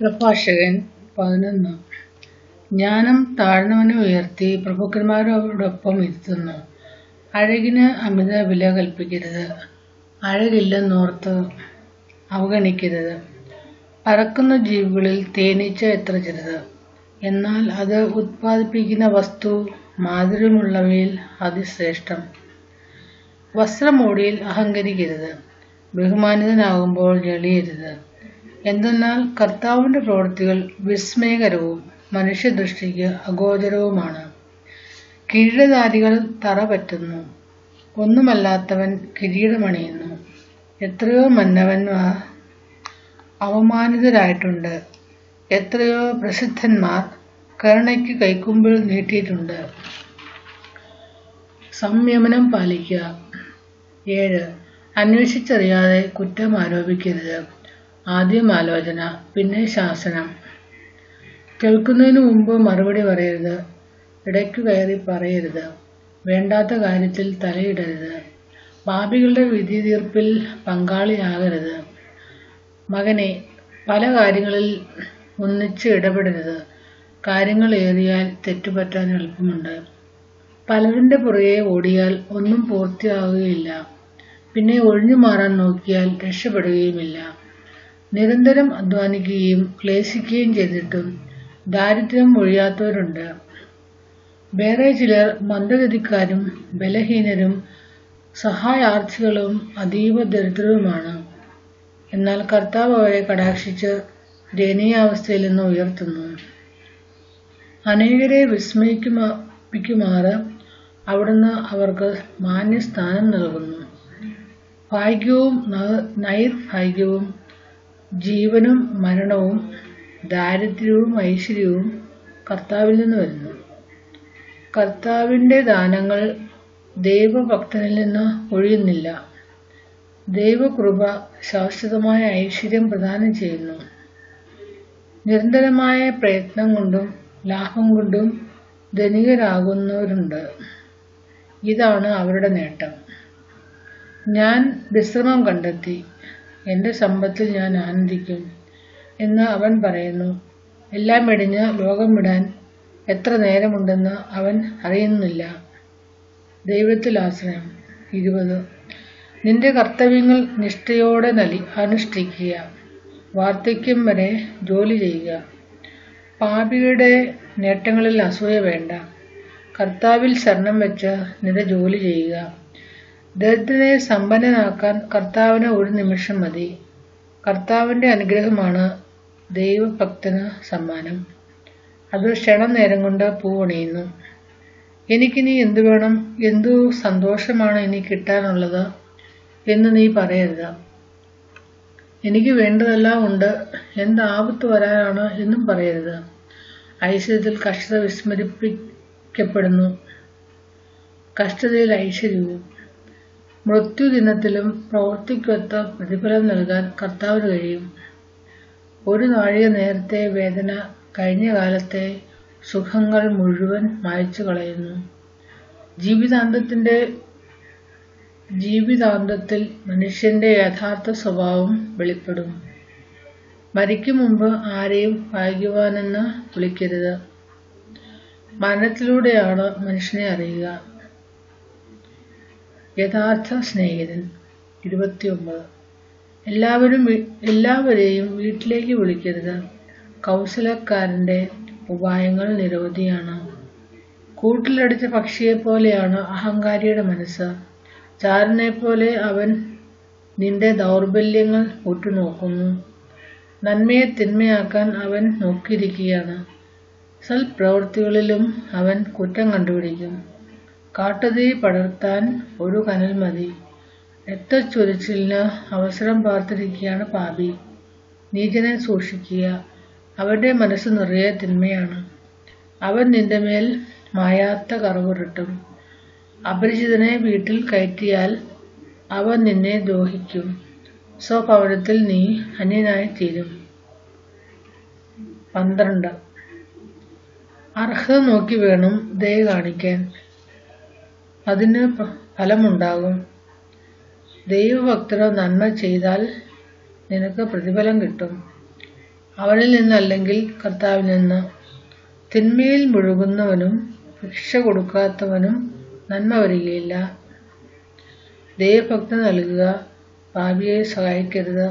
പ്രഭാഷകൻ പതിനൊന്ന് ജ്ഞാനം താഴ്ന്നവനെ ഉയർത്തി പ്രഭുക്കന്മാരോടൊപ്പം ഇരുത്തുന്നു അഴകിന് അമിത വില കൽപ്പിക്കരുത് അഴകില്ലെന്നോർത്ത് അവഗണിക്കരുത് പറക്കുന്ന ജീവികളിൽ തേനീച്ച എത്ര ചെറുത് എന്നാൽ അത് ഉത്പാദിപ്പിക്കുന്ന വസ്തു മാധുര്യമുള്ളവയിൽ അതിശ്രേഷ്ഠം വസ്ത്രമോടിയിൽ അഹങ്കരിക്കരുത് ബഹുമാനിതനാകുമ്പോൾ ജളിയരുത് എന്തെന്നാൽ കർത്താവിന്റെ പ്രവൃത്തികൾ വിസ്മയകരവും മനുഷ്യദൃഷ്ടിക്ക് അഗോചരവുമാണ് കിരീടധാരികൾ തറ പറ്റുന്നു ഒന്നുമല്ലാത്തവൻ കിരീടമണിയുന്നു എത്രയോ മന്നവന്മാർ അവമാനിതരായിട്ടുണ്ട് എത്രയോ പ്രസിദ്ധന്മാർ കരുണയ്ക്ക് കൈക്കുമ്പിൾ നീട്ടിയിട്ടുണ്ട് സംയമനം പാലിക്കുക ഏഴ് അന്വേഷിച്ചറിയാതെ കുറ്റം ആരോപിക്കരുത് ആദ്യം ആലോചന പിന്നെ ശാസനം കേൾക്കുന്നതിന് മുമ്പ് മറുപടി പറയരുത് ഇടയ്ക്ക് കയറി പറയരുത് വേണ്ടാത്ത കാര്യത്തിൽ തലയിടരുത് പാപികളുടെ വിധി തീർപ്പിൽ പങ്കാളിയാകരുത് മകനെ പല കാര്യങ്ങളിൽ ഒന്നിച്ച് ഇടപെടരുത് കാര്യങ്ങൾ ഏറിയാൽ തെറ്റുപറ്റാൻ എളുപ്പമുണ്ട് പലതിൻ്റെ പുറകെ ഓടിയാൽ ഒന്നും പൂർത്തിയാകുകയില്ല പിന്നെ ഒഴിഞ്ഞു മാറാൻ നോക്കിയാൽ രക്ഷപ്പെടുകയുമില്ല നിരന്തരം അധ്വാനിക്കുകയും ക്ലേശിക്കുകയും ചെയ്തിട്ടും ദാരിദ്ര്യം ഒഴിയാത്തവരുണ്ട് വേറെ ചിലർ മന്ദഗതിക്കാരും ബലഹീനരും സഹായാർത്ഥികളും അതീവ ദരിദ്രരുമാണ് എന്നാൽ കർത്താവ് അവരെ കടാക്ഷിച്ച് ദയനീയാവസ്ഥയിൽ നിന്ന് ഉയർത്തുന്നു അനേകരെ വിസ്മയിക്കുമാറ് അവിടുന്ന് അവർക്ക് മാന്യസ്ഥാനം നൽകുന്നു ഭാഗ്യവും നൈർഭാഗ്യവും ജീവനും മരണവും ദാരിദ്ര്യവും ഐശ്വര്യവും കർത്താവിൽ നിന്ന് വരുന്നു കർത്താവിൻ്റെ ദാനങ്ങൾ ദൈവഭക്തനിൽ നിന്ന് ഒഴിയുന്നില്ല ദൈവകൃപ ശാശ്വതമായ ഐശ്വര്യം പ്രദാനം ചെയ്യുന്നു നിരന്തരമായ പ്രയത്നം കൊണ്ടും ലാഭം കൊണ്ടും ധനികരാകുന്നവരുണ്ട് ഇതാണ് അവരുടെ നേട്ടം ഞാൻ വിശ്രമം കണ്ടെത്തി എൻ്റെ സമ്പത്തിൽ ഞാൻ ആനന്ദിക്കും എന്ന് അവൻ പറയുന്നു എല്ലാം വെടിഞ്ഞ് ലോകം വിടാൻ എത്ര നേരമുണ്ടെന്ന് അവൻ അറിയുന്നില്ല ദൈവത്തിൽ ആശ്രയം ഇരുപത് നിന്റെ കർത്തവ്യങ്ങൾ നിഷ്ഠയോടെ നലി അനുഷ്ഠിക്കുക വാർദ്ധക്യം വരെ ജോലി ചെയ്യുക പാപിയുടെ നേട്ടങ്ങളിൽ അസൂയ വേണ്ട കർത്താവിൽ ശരണം വെച്ച് നിന്റെ ജോലി ചെയ്യുക ദരിദ്രനെ സമ്പന്നനാക്കാൻ കർത്താവിന് ഒരു നിമിഷം മതി കർത്താവിൻ്റെ അനുഗ്രഹമാണ് ദൈവഭക്തന് സമ്മാനം അത് ക്ഷണം നേരം കൊണ്ട് പൂവണിയുന്നു എനിക്കിനി എന്തു വേണം എന്തു സന്തോഷമാണ് ഇനി കിട്ടാനുള്ളത് എന്ന് നീ പറയരുത് എനിക്ക് വേണ്ടതെല്ലാം ഉണ്ട് എന്ത് ആപത്ത് വരാനാണ് എന്നും പറയരുത് ഐശ്വര്യത്തിൽ കഷ്ടത വിസ്മരിപ്പിക്കപ്പെടുന്നു കഷ്ടതയിൽ ഐശ്വര്യവും മൃത്യുദിനത്തിലും പ്രവൃത്തിക്കൊത്ത പ്രതിഫലം നൽകാൻ കർത്താവിന് കഴിയും ഒരു നാഴിക നേരത്തെ വേദന കഴിഞ്ഞ കാലത്തെ സുഖങ്ങൾ മുഴുവൻ മായ്ച്ചു കളയുന്നു ജീവിതാന്തത്തിൻ്റെ ജീവിതാന്തത്തിൽ മനുഷ്യന്റെ യഥാർത്ഥ സ്വഭാവം വെളിപ്പെടും മരിക്കും മുമ്പ് ആരെയും ഭാഗ്യവാനെന്ന് വിളിക്കരുത് മരണത്തിലൂടെയാണ് മനുഷ്യനെ അറിയുക യഥാർത്ഥ സ്നേഹിതൻ ഇരുപത്തിയൊമ്പത് എല്ലാവരും എല്ലാവരെയും വീട്ടിലേക്ക് വിളിക്കരുത് കൗശലക്കാരൻ്റെ ഉപായങ്ങൾ നിരവധിയാണ് കൂട്ടിലടിച്ച പക്ഷിയെപ്പോലെയാണ് അഹങ്കാരിയുടെ മനസ്സ് ചാരനെ പോലെ അവൻ നിന്റെ ദൗർബല്യങ്ങൾ ഉറ്റുനോക്കുന്നു നന്മയെ തിന്മയാക്കാൻ അവൻ നോക്കിയിരിക്കുകയാണ് സൽപ്രവൃത്തികളിലും അവൻ കുറ്റം കണ്ടുപിടിക്കും കാട്ടുതീ പടർത്താൻ ഒരു കനൽ മതി രക്തച്ചൊരിച്ചിലിന് അവസരം പാർത്തിരിക്കുകയാണ് പാപി നീചനെ സൂക്ഷിക്കുക അവന്റെ മനസ്സ് നിറയെ തിന്മയാണ് അവൻ നിന്റെ മേൽ മായാത്ത കറവുരട്ടും അപരിചിതനെ വീട്ടിൽ കയറ്റിയാൽ അവൻ നിന്നെ ദ്രോഹിക്കും സ്വഭവനത്തിൽ നീ അന്യനായി തീരും പന്ത്രണ്ട് അർഹത നോക്കി വേണം ദയ കാണിക്കാൻ അതിന് ഫലമുണ്ടാകും ദൈവഭക്തരോ നന്മ ചെയ്താൽ നിനക്ക് പ്രതിഫലം കിട്ടും അവനിൽ നിന്നല്ലെങ്കിൽ കർത്താവിൽ നിന്ന് തിന്മയിൽ മുഴുകുന്നവനും ഭിക്ഷ കൊടുക്കാത്തവനും നന്മ വരികയില്ല ദൈവഭക്തി നൽകുക പാപിയെ സഹായിക്കരുത്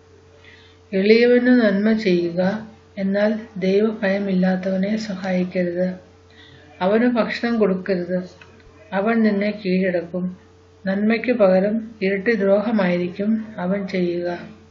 എളിയവന് നന്മ ചെയ്യുക എന്നാൽ ദൈവഭയമില്ലാത്തവനെ സഹായിക്കരുത് അവന് ഭക്ഷണം കൊടുക്കരുത് അവൻ നിന്നെ കീഴടക്കും നന്മയ്ക്ക് പകരം ഇരട്ടി ദ്രോഹമായിരിക്കും അവൻ ചെയ്യുക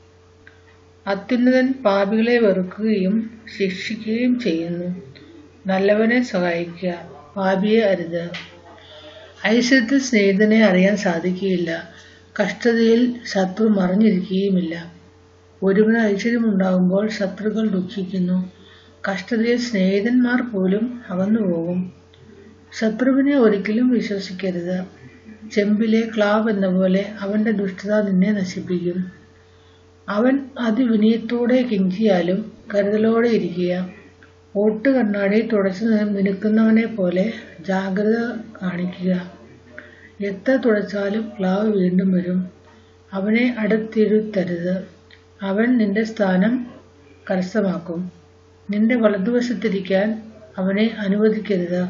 അത്യുന്നതൻ പാപികളെ വെറുക്കുകയും ശിക്ഷിക്കുകയും ചെയ്യുന്നു നല്ലവനെ സഹായിക്കുക പാപിയെ അരുത് ഐശ്വര്യത്തിൽ സ്നേഹിതനെ അറിയാൻ സാധിക്കുകയില്ല കഷ്ടതയിൽ ശത്രു മറിഞ്ഞിരിക്കുകയുമില്ല ഒരുവന് ഐശ്വര്യമുണ്ടാകുമ്പോൾ ശത്രുക്കൾ ദുഃഖിക്കുന്നു കഷ്ടതയിൽ സ്നേഹിതന്മാർ പോലും അകന്നുപോകും ശത്രുവിനെ ഒരിക്കലും വിശ്വസിക്കരുത് ചെമ്പിലെ ക്ലാവ് എന്ന പോലെ അവന്റെ ദുഷ്ടത നിന്നെ നശിപ്പിക്കും അവൻ അതിവിനയത്തോടെ കിഞ്ചിയാലും കരുതലോടെ ഇരിക്കുക ഓട്ട് കണ്ണാടി തുടച്ചു മിനുക്കുന്നവനെ പോലെ ജാഗ്രത കാണിക്കുക എത്ര തുടച്ചാലും ക്ലാവ് വീണ്ടും വരും അവനെ അടുത്തിരുത്തരുത് അവൻ നിന്റെ സ്ഥാനം കരസ്ഥമാക്കും നിന്റെ വലതുവശത്തിരിക്കാൻ അവനെ അനുവദിക്കരുത്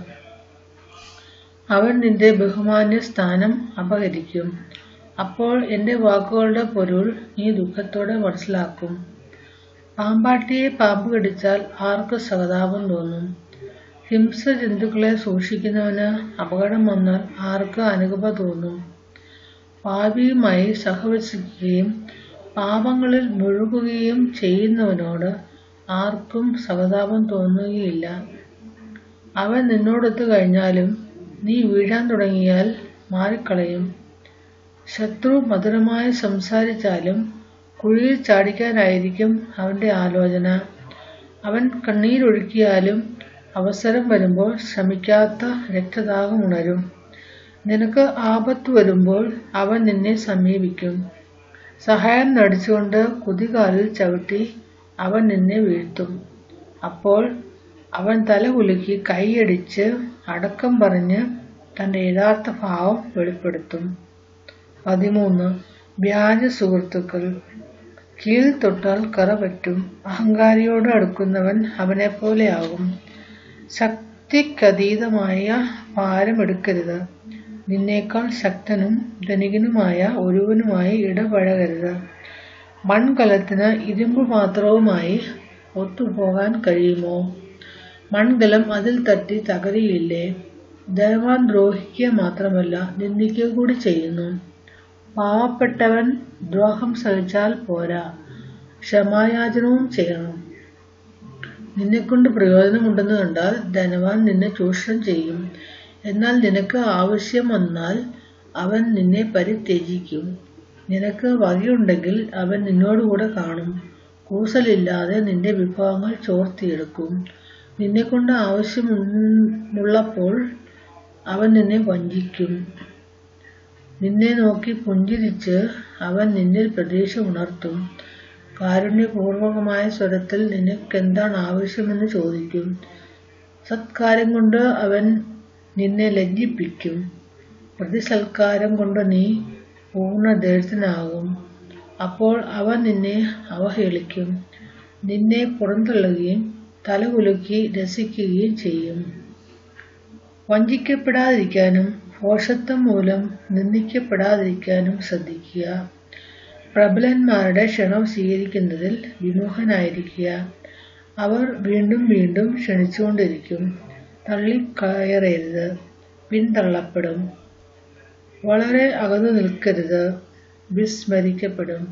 അവൻ നിന്റെ ബഹുമാന്യ സ്ഥാനം അപഹരിക്കും അപ്പോൾ എൻ്റെ വാക്കുകളുടെ പൊരുൾ നീ ദുഃഖത്തോടെ മനസ്സിലാക്കും പാമ്പാട്ടിയെ പാമ്പ് കടിച്ചാൽ ആർക്ക് സഹതാപം തോന്നും ഹിംസ ജന്തുക്കളെ സൂക്ഷിക്കുന്നവന് അപകടം വന്നാൽ ആർക്ക് അനുകമ്പ തോന്നും പാപിയുമായി സഹവസിക്കുകയും പാപങ്ങളിൽ മുഴുകുകയും ചെയ്യുന്നവനോട് ആർക്കും സഹതാപം തോന്നുകയില്ല അവൻ നിന്നോടൊത്തു കഴിഞ്ഞാലും നീ വീഴാൻ തുടങ്ങിയാൽ മാറിക്കളയും ശത്രു മധുരമായി സംസാരിച്ചാലും കുഴിയിൽ ചാടിക്കാനായിരിക്കും അവന്റെ ആലോചന അവൻ കണ്ണീരൊഴുക്കിയാലും അവസരം വരുമ്പോൾ ശ്രമിക്കാത്ത രക്തദാഹം ഉണരും നിനക്ക് ആപത്ത് വരുമ്പോൾ അവൻ നിന്നെ സമീപിക്കും സഹായം നടിച്ചുകൊണ്ട് കുതികാലിൽ ചവിട്ടി അവൻ നിന്നെ വീഴ്ത്തും അപ്പോൾ അവൻ തല കുലുക്കി കൈയടിച്ച് അടക്കം പറഞ്ഞ് തന്റെ യഥാർത്ഥ ഭാവം വെളിപ്പെടുത്തും പതിമൂന്ന് വ്യാജ സുഹൃത്തുക്കൾ കീഴിൽ തൊട്ടാൽ കറ പറ്റും അഹങ്കാരിയോട് അടുക്കുന്നവൻ അവനെപ്പോലെയാകും ശക്തിക്കതീതമായ ഭാരമെടുക്കരുത് നിന്നേക്കാൾ ശക്തനും ധനികനുമായ ഒരുവനുമായി ഇടപഴകരുത് മൺകലത്തിന് ഇരുമ്പ് പാത്രവുമായി ഒത്തുപോകാൻ കഴിയുമോ മൺകലം അതിൽ തട്ടി തകരുകയില്ലേ ദേവാൻ ദ്രോഹിക്കുക മാത്രമല്ല നിന്ദിക്കുക കൂടി ചെയ്യുന്നു പാവപ്പെട്ടവൻ ദ്രോഹം സഹിച്ചാൽ പോരാ ക്ഷമായാചനവും ചെയ്യണം നിന്നെക്കൊണ്ട് പ്രയോജനമുണ്ടെന്ന് കണ്ടാൽ ധനവാൻ നിന്നെ ചൂഷണം ചെയ്യും എന്നാൽ നിനക്ക് ആവശ്യം വന്നാൽ അവൻ നിന്നെ പരിത്യജിക്കും നിനക്ക് വകയുണ്ടെങ്കിൽ അവൻ നിന്നോടുകൂടെ കാണും കൂസലില്ലാതെ നിന്റെ വിഭവങ്ങൾ ചോർത്തിയെടുക്കും നിന്നെക്കൊണ്ട് ആവശ്യമുള്ളപ്പോൾ അവൻ നിന്നെ വഞ്ചിക്കും നിന്നെ നോക്കി പുഞ്ചിരിച്ച് അവൻ നിന്നിൽ പ്രതീക്ഷ ഉണർത്തും കാരുണ്യപൂർവകമായ സ്വരത്തിൽ നിനക്കെന്താണ് ആവശ്യമെന്ന് ചോദിക്കും സത്കാരം കൊണ്ട് അവൻ നിന്നെ ലജ്ജിപ്പിക്കും പ്രതിസൽക്കാരം കൊണ്ട് നീ പൂർണ്ണദരിദ്രനാകും അപ്പോൾ അവൻ നിന്നെ അവഹേളിക്കും നിന്നെ പുറന്തള്ളുകയും തലകുലുക്കി രസിക്കുകയും ചെയ്യും വഞ്ചിക്കപ്പെടാതിരിക്കാനും ഭോഷത്വം മൂലം നിന്ദിക്കപ്പെടാതിരിക്കാനും ശ്രദ്ധിക്കുക പ്രബലന്മാരുടെ ക്ഷണം സ്വീകരിക്കുന്നതിൽ വിമുഖനായിരിക്കുക അവർ വീണ്ടും വീണ്ടും ക്ഷണിച്ചുകൊണ്ടിരിക്കും തള്ളിക്കയറരുത് പിന്തള്ളപ്പെടും വളരെ അകന്നു നിൽക്കരുത് വിസ്മരിക്കപ്പെടും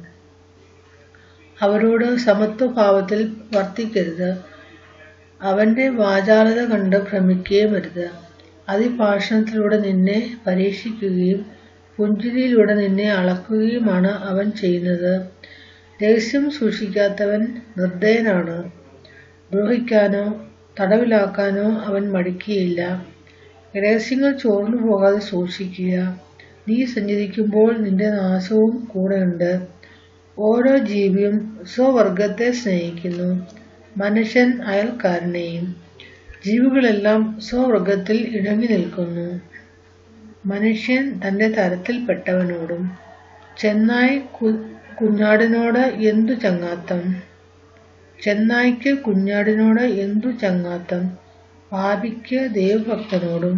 അവരോട് സമത്വഭാവത്തിൽ വർത്തിക്കരുത് അവന്റെ വാചാലത കണ്ട് ഭ്രമിക്കുകയും അരുത് അതിഭാഷണത്തിലൂടെ നിന്നെ പരീക്ഷിക്കുകയും പുഞ്ചിരിയിലൂടെ നിന്നെ അളക്കുകയുമാണ് അവൻ ചെയ്യുന്നത് രഹസ്യം സൂക്ഷിക്കാത്തവൻ നിർദ്ദയനാണ് ദ്രോഹിക്കാനോ തടവിലാക്കാനോ അവൻ മടിക്കുകയില്ല രഹസ്യങ്ങൾ ചോർന്നു പോകാതെ സൂക്ഷിക്കുക നീ സഞ്ചരിക്കുമ്പോൾ നിന്റെ നാശവും കൂടെയുണ്ട് ഓരോ ജീവിയും സ്വവർഗത്തെ സ്നേഹിക്കുന്നു മനുഷ്യൻ അയൽക്കാരനെയും ജീവികളെല്ലാം സ്വവർഗത്തിൽ ഇണങ്ങി നിൽക്കുന്നു മനുഷ്യൻ തന്റെ തരത്തിൽപ്പെട്ടവനോടും ചെന്നായി കു കുഞ്ഞാടിനോട് എന്തു ചങ്ങാത്തം ചെന്നായ്ക്ക് കുഞ്ഞാടിനോട് എന്തു ചങ്ങാത്തം പാപിക്ക് ദൈവഭക്തനോടും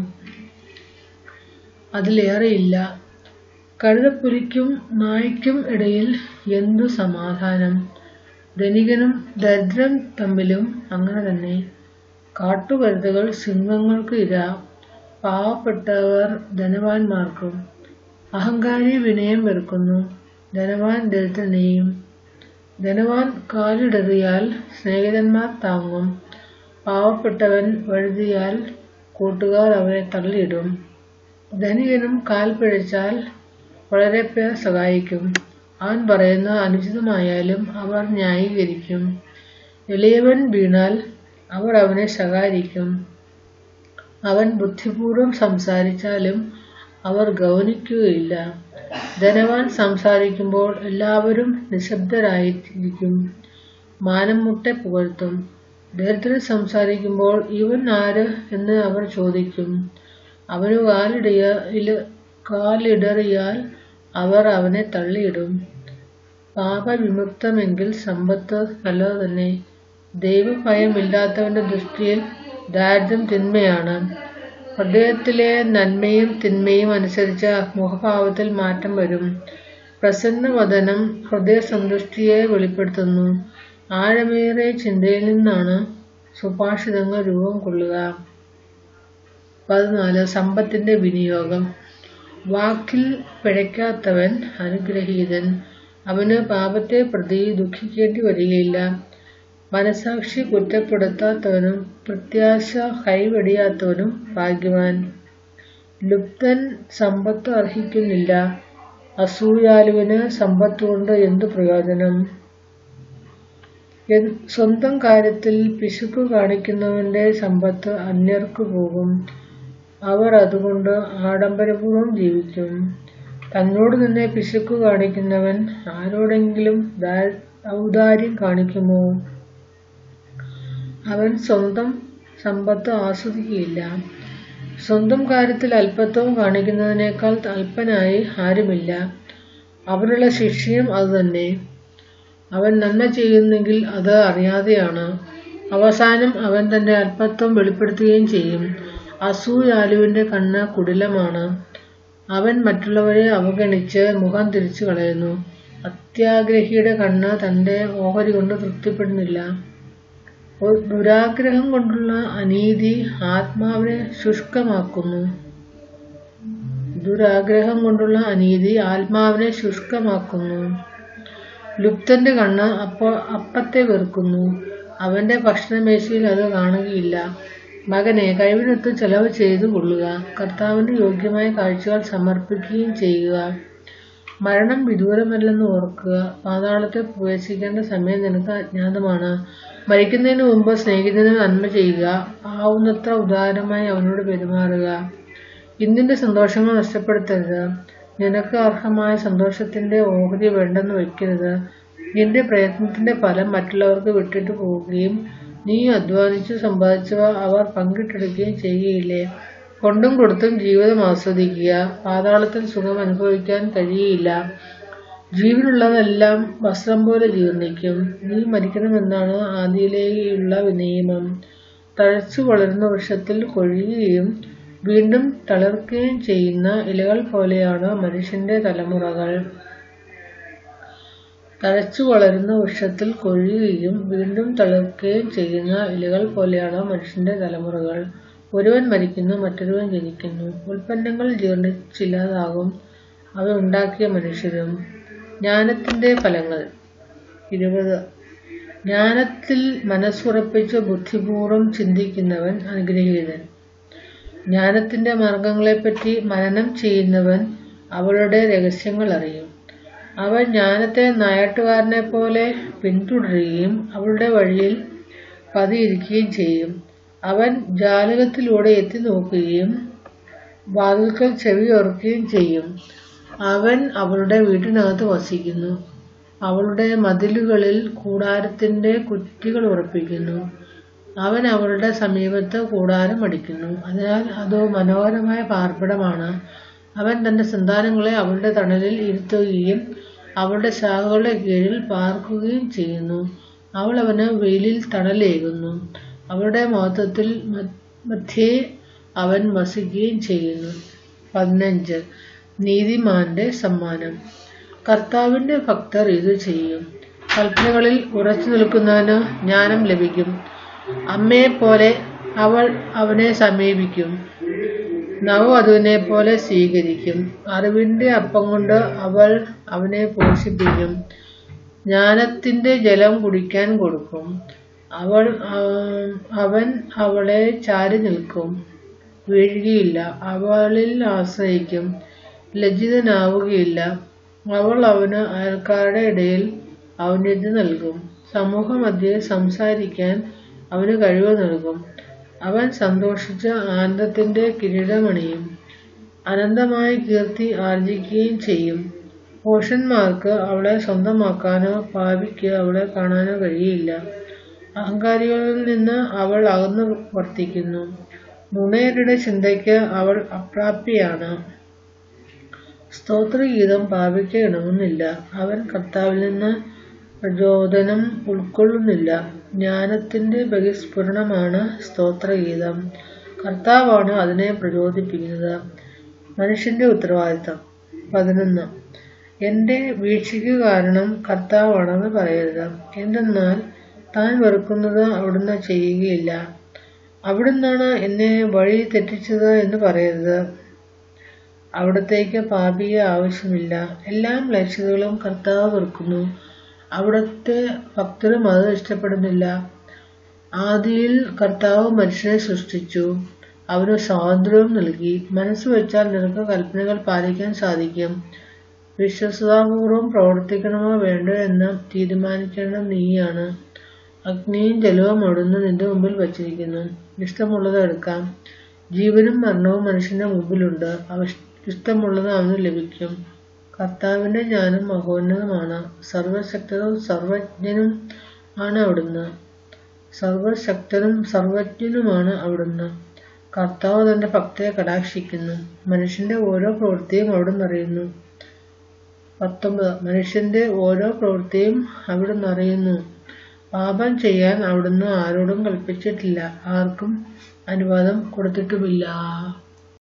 അതിലേറെയില്ല കഴുതപ്പുലിക്കും നായ്ക്കും ഇടയിൽ എന്തു സമാധാനം ധനികനും ദരിദ്രൻ തമ്മിലും അങ്ങനെ തന്നെ കാട്ടുകഴുതകൾ സിംഹങ്ങൾക്ക് ഇര പാവപ്പെട്ടവർ ധനവാന്മാർക്കും അഹങ്കാരി വിനയം വെറുക്കുന്നു ധനവാൻ ദരിദ്രനെയും ധനവാൻ കാലിടറിയാൽ സ്നേഹിതന്മാർ താങ്ങും പാവപ്പെട്ടവൻ വഴുതിയാൽ കൂട്ടുകാർ അവനെ തള്ളിയിടും ധനികനും കാൽ പിഴച്ചാൽ വളരെ പേർ സഹായിക്കും അവൻ പറയുന്ന അനുചിതമായാലും അവർ ന്യായീകരിക്കും എളിയവൻ വീണാൽ അവർ അവനെ ശകാരിക്കും അവൻ ബുദ്ധിപൂർവം സംസാരിച്ചാലും അവർ ഗൗനിക്കുകയില്ല ധനവാൻ സംസാരിക്കുമ്പോൾ എല്ലാവരും നിശബ്ദരായിരിക്കും മാനം മുട്ടെ പുകഴ്ത്തും ദരിദ്രൻ സംസാരിക്കുമ്പോൾ ഇവൻ ആര് എന്ന് അവർ ചോദിക്കും അവന് കാലിടയ കാലിടറിയാൽ അവർ അവനെ തള്ളിയിടും പാപവിമുക്തമെങ്കിൽ സമ്പത്ത് നല്ലത് തന്നെ ദൈവഭയമില്ലാത്തവന്റെ ദൃഷ്ടിയിൽ ദാരിദ്ര്യം തിന്മയാണ് ഹൃദയത്തിലെ നന്മയും തിന്മയും അനുസരിച്ച് മുഖഭാവത്തിൽ മാറ്റം വരും പ്രസന്നവദനം ഹൃദയസന്തുഷ്ടിയെ വെളിപ്പെടുത്തുന്നു ആഴമേറിയ ചിന്തയിൽ നിന്നാണ് സുഭാഷിതങ്ങൾ രൂപം കൊള്ളുക പതിനാല് സമ്പത്തിന്റെ വിനിയോഗം വാക്കിൽ പിഴയ്ക്കാത്തവൻ അനുഗ്രഹീതൻ അവന് പാപത്തെ പ്രതി ദുഃഖിക്കേണ്ടി വരികയില്ല മനസാക്ഷി കുറ്റപ്പെടുത്താത്തവനും പ്രത്യാശ കൈവെടിയാത്തവനും ഭാഗ്യവാൻ ലുപ്തൻ സമ്പത്ത് അർഹിക്കുന്നില്ല അസൂയാലുവിന് സമ്പത്ത് കൊണ്ട് എന്തു പ്രയോജനം സ്വന്തം കാര്യത്തിൽ പിശുക്ക് കാണിക്കുന്നവന്റെ സമ്പത്ത് അന്യർക്ക് പോകും അവർ അതുകൊണ്ട് ആഡംബരപൂർവ്വം ജീവിക്കും തന്നോട് തന്നെ പിശുക്ക് കാണിക്കുന്നവൻ ആരോടെങ്കിലും ഔദാര്യം കാണിക്കുമോ അവൻ സ്വന്തം സമ്പത്ത് ആസ്വദിക്കുകയില്ല സ്വന്തം കാര്യത്തിൽ അല്പത്വം കാണിക്കുന്നതിനേക്കാൾ അല്പനായി ആരുമില്ല അവനുള്ള ശിക്ഷയും അതുതന്നെ അവൻ നന്മ ചെയ്യുന്നെങ്കിൽ അത് അറിയാതെയാണ് അവസാനം അവൻ തന്റെ അല്പത്വം വെളിപ്പെടുത്തുകയും ചെയ്യും അസൂയാലുവിന്റെ കണ്ണ് കുടിലമാണ് അവൻ മറ്റുള്ളവരെ അവഗണിച്ച് മുഖം തിരിച്ചു കളയുന്നു അത്യാഗ്രഹിയുടെ കണ്ണ് തന്റെ ഓഹരി കൊണ്ട് തൃപ്തിപ്പെടുന്നില്ല ദുരാഗ്രഹം കൊണ്ടുള്ള അനീതി ആത്മാവിനെ ശുഷ്കമാക്കുന്നു ദുരാഗ്രഹം കൊണ്ടുള്ള അനീതി ആത്മാവിനെ ശുഷ്കമാക്കുന്നു ലുപ്തന്റെ കണ്ണ് അപ്പ അപ്പത്തെ വെറുക്കുന്നു അവന്റെ ഭക്ഷണമേശയിൽ അത് കാണുകയില്ല മകനെ കഴിവിനൊത്ത് ചെലവ് ചെയ്തു കൊള്ളുക കർത്താവിന് യോഗ്യമായ കാഴ്ചകൾ സമർപ്പിക്കുകയും ചെയ്യുക മരണം വിദൂരമല്ലെന്ന് ഓർക്കുക പാതാളത്തെ പ്രവേശിക്കേണ്ട സമയം നിനക്ക് അജ്ഞാതമാണ് മരിക്കുന്നതിന് മുമ്പ് സ്നേഹിതന് നന്മ ചെയ്യുക ആവുന്നത്ര ഉദാരമായി അവനോട് പെരുമാറുക ഇന്നിന്റെ സന്തോഷങ്ങൾ നഷ്ടപ്പെടുത്തരുത് നിനക്ക് അർഹമായ സന്തോഷത്തിന്റെ ഓഹരി വേണ്ടെന്ന് വെക്കരുത് നിന്റെ പ്രയത്നത്തിന്റെ ഫലം മറ്റുള്ളവർക്ക് വിട്ടിട്ട് പോവുകയും നീ അധ്വാനിച്ചു സമ്പാദിച്ചവ അവർ പങ്കിട്ടെടുക്കുകയും ചെയ്യുകയില്ലേ കൊണ്ടും കൊടുത്തും ജീവിതം ആസ്വദിക്കുക പാതാളത്തിൽ സുഖം അനുഭവിക്കാൻ കഴിയില്ല ജീവനുള്ളതെല്ലാം വസ്ത്രം പോലെ ജീർണിക്കും നീ മരിക്കണമെന്നാണ് ആദിയിലേക്കുള്ള നിയമം തഴച്ചു വളരുന്ന വൃക്ഷത്തിൽ കൊഴിയുകയും വീണ്ടും തളിർക്കുകയും ചെയ്യുന്ന ഇലകൾ പോലെയാണ് മനുഷ്യന്റെ തലമുറകൾ തഴച്ചു വളരുന്ന വൃക്ഷത്തിൽ കൊഴിയുകയും വീണ്ടും തളിർക്കുകയും ചെയ്യുന്ന ഇലകൾ പോലെയാണ് മനുഷ്യന്റെ തലമുറകൾ ഒരുവൻ മരിക്കുന്നു മറ്റൊരുവൻ ജനിക്കുന്നു ഉൽപ്പന്നങ്ങൾ ജീർണിച്ചില്ലാതാകും അവ ഉണ്ടാക്കിയ മനുഷ്യരും ജ്ഞാനത്തിന്റെ ഫലങ്ങൾ ഇരുപത് ജ്ഞാനത്തിൽ മനസ്സുറപ്പിച്ച് ബുദ്ധിപൂർവം ചിന്തിക്കുന്നവൻ അനുഗ്രഹീതൻ ജ്ഞാനത്തിന്റെ മാർഗങ്ങളെപ്പറ്റി മനനം ചെയ്യുന്നവൻ അവളുടെ രഹസ്യങ്ങൾ അറിയും അവൻ ജ്ഞാനത്തെ നായാട്ടുകാരനെ പോലെ പിന്തുടരുകയും അവളുടെ വഴിയിൽ പതിയിരിക്കുകയും ചെയ്യും അവൻ ജാലകത്തിലൂടെ എത്തി നോക്കുകയും വാതിൽക്കൽ ചെവിയോർക്കുകയും ചെയ്യും അവൻ അവളുടെ വീട്ടിനകത്ത് വസിക്കുന്നു അവളുടെ മതിലുകളിൽ കൂടാരത്തിന്റെ കുറ്റികൾ ഉറപ്പിക്കുന്നു അവൻ അവളുടെ സമീപത്ത് കൂടാരം അടിക്കുന്നു അതിനാൽ അത് മനോഹരമായ പാർപ്പിടമാണ് അവൻ തന്റെ സന്താനങ്ങളെ അവളുടെ തണലിൽ ഇരുത്തുകയും അവളുടെ ശാഖകളുടെ കീഴിൽ പാർക്കുകയും ചെയ്യുന്നു അവൾ അവന് വെയിലിൽ തണലേകുന്നു അവളുടെ മഹത്വത്തിൽ മധ്യേ അവൻ വസിക്കുകയും ചെയ്യുന്നു പതിനഞ്ച് നീതിമാന്റെ സമ്മാനം കർത്താവിന്റെ ഭക്തർ ഇത് ചെയ്യും കൽപ്പനകളിൽ ഉറച്ചു നിൽക്കുന്നവന് ജ്ഞാനം ലഭിക്കും അമ്മയെപ്പോലെ അവൾ അവനെ സമീപിക്കും നവവധുവിനെ പോലെ സ്വീകരിക്കും അറിവിന്റെ അപ്പം കൊണ്ട് അവൾ അവനെ പോഷിപ്പിക്കും ജ്ഞാനത്തിന്റെ ജലം കുടിക്കാൻ കൊടുക്കും അവൾ അവൻ അവളെ ചാരി നിൽക്കും വീഴുകയില്ല അവളിൽ ആശ്രയിക്കും ലജ്ജിതനാവുകയില്ല അവൾ അവന് അയൽക്കാരുടെ ഇടയിൽ ഔന്നത്യം നൽകും സമൂഹമധ്യേ സംസാരിക്കാൻ അവന് കഴിവ് നൽകും അവൻ സന്തോഷിച്ച് ആനന്ദത്തിന്റെ കിരീടമണിയും അനന്തമായ കീർത്തി ആർജിക്കുകയും ചെയ്യും പോഷന്മാർക്ക് അവളെ സ്വന്തമാക്കാനോ പാപിക്ക് അവളെ കാണാനോ കഴിയില്ല അഹങ്കാരികളിൽ നിന്ന് അവൾ അകന്നു വർത്തിക്കുന്നു നുണയരുടെ ചിന്തയ്ക്ക് അവൾ അപ്രാപ്യയാണ് സ്തോത്രഗീതം പാപിക്ക് ഇണങ്ങുന്നില്ല അവൻ കർത്താവിൽ നിന്ന് പ്രചോദനം ഉൾക്കൊള്ളുന്നില്ല ജ്ഞാനത്തിന്റെ ബഹിസ്ഫുരണമാണ് സ്തോത്രഗീതം കർത്താവാണ് അതിനെ പ്രചോദിപ്പിക്കുന്നത് മനുഷ്യന്റെ ഉത്തരവാദിത്തം പതിനൊന്ന് എന്റെ വീഴ്ചയ്ക്ക് കാരണം കർത്താവാണെന്ന് പറയരുത് എന്തെന്നാൽ താൻ വെറുക്കുന്നത് അവിടുന്ന് ചെയ്യുകയില്ല അവിടുന്നാണ് എന്നെ വഴി തെറ്റിച്ചത് എന്ന് പറയരുത് അവിടത്തേക്ക് പാപിയെ ആവശ്യമില്ല എല്ലാ ലക്ഷ്യതകളും കർത്താവ് വെറുക്കുന്നു അവിടുത്തെ ഭക്തരും അത് ഇഷ്ടപ്പെടുന്നില്ല ആദിയിൽ കർത്താവ് മനുഷ്യനെ സൃഷ്ടിച്ചു അവന് സ്വാതന്ത്ര്യവും നൽകി മനസ്സ് വെച്ചാൽ നിനക്ക് കൽപ്പനകൾ പാലിക്കാൻ സാധിക്കും വിശ്വസതാപൂർവം പ്രവർത്തിക്കണമോ വേണ്ടോ എന്ന് തീരുമാനിക്കേണ്ടത് നീയാണ് അഗ്നിയും ജലവും അവിടുന്ന് നിന്റെ മുമ്പിൽ വച്ചിരിക്കുന്നു ഇഷ്ടമുള്ളത് എടുക്കാം ജീവനും മരണവും മനുഷ്യന്റെ മുമ്പിലുണ്ട് അവ ഇഷ്ടമുള്ളത് അവന് ലഭിക്കും കർത്താവിന്റെ ജ്ഞാനം മഹോന്നതമാണ് സർവശക്തനും സർവജ്ഞനും ആണ് അവിടുന്ന് സർവശക്തനും സർവജ്ഞനുമാണ് അവിടുന്ന് കർത്താവ് തന്റെ ഭക്തരെ കടാക്ഷിക്കുന്നു മനുഷ്യന്റെ ഓരോ പ്രവൃത്തിയും അവിടുന്ന് അറിയുന്നു പത്തൊമ്പത് മനുഷ്യന്റെ ഓരോ പ്രവൃത്തിയും അവിടുന്ന് അറിയുന്നു പാപം ചെയ്യാൻ അവിടുന്ന് ആരോടും കൽപ്പിച്ചിട്ടില്ല ആർക്കും അനുവാദം കൊടുത്തിട്ടുമില്ല